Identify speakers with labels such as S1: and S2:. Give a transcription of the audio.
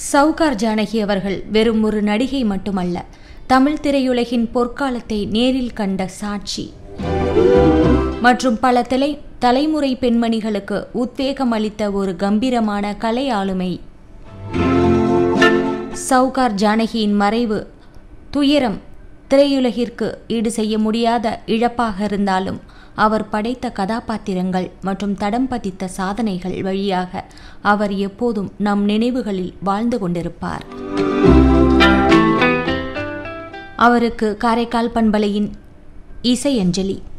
S1: சவுகார் ஜானகி அவர்கள் வெறும் ஒரு நடிகை மட்டுமல்ல தமிழ் திரையுலகின் பொற்காலத்தை நேரில் கண்ட சாட்சி மற்றும் பல தலை தலைமுறை பெண்மணிகளுக்கு உத்வேகம் அளித்த ஒரு கம்பீரமான கலை ஆளுமை சவுகார் ஜானகியின் மறைவு துயரம் திரையுலகிற்கு ஈடு செய்ய முடியாத இழப்பாக இருந்தாலும் அவர் படைத்த கதாபாத்திரங்கள் மற்றும் தடம் பதித்த சாதனைகள் வழியாக அவர் எப்போதும் நம் நினைவுகளில் வாழ்ந்து கொண்டிருப்பார் அவருக்கு காரைக்கால் பண்பலையின் இசையஞ்சலி